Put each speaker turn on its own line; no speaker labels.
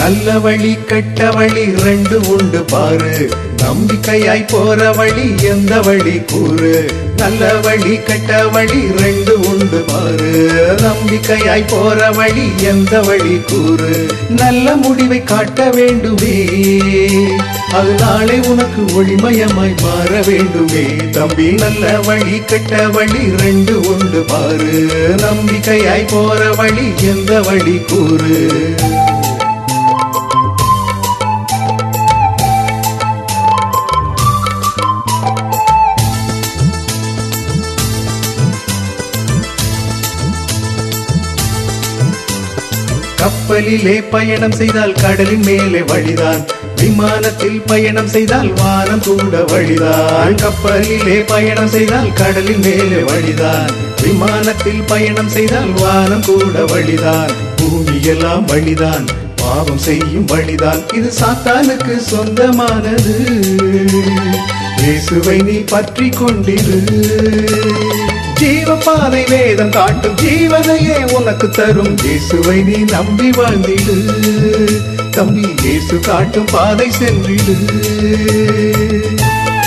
நல்ல வழி கெட்ட வழி ரெண்டு உண்டு பாரு நம்பிக்கையாய் போற வழி எந்த வழி கூறு நல்ல வழி கெட்ட வழி ரெண்டு உண்டு பாரு நம்பிக்கையாய் போற வழி எந்த வழி கூறு நல்ல முடிவை காட்ட வேண்டுமே அது நாளை உனக்கு ஒளிமயமாய் மாற வேண்டுமே தம்பி நல்ல வழி கெட்ட வழி ரெண்டு உண்டு பாரு நம்பிக்கையாய் போற வழி எந்த வழி கூறு கப்பலிலே பயணம் செய்தால் கடலின் மேலே வழிதான் விமானத்தில் பயணம் செய்தால் வானம் கூட வழிதான் கப்பலிலே பயணம் செய்தால் கடலின் மேலே வழிதான் விமானத்தில் பயணம் செய்தால் வானம் கூட வழிதான் பூமி எல்லாம் வழிதான் பாவம் செய்யும் வழிதான் இது சாத்தானுக்கு சொந்தமானது இயேசுவை நீ பற்றி கொண்டிரு ஜீவ பாதை வேதம் காட்டும் ஜீவனையே உனக்கு தரும் இயேசுவை நீ நம்பி வாழ்ந்திடு தம்பி இயேசு காட்டும் பாதை சென்றிடு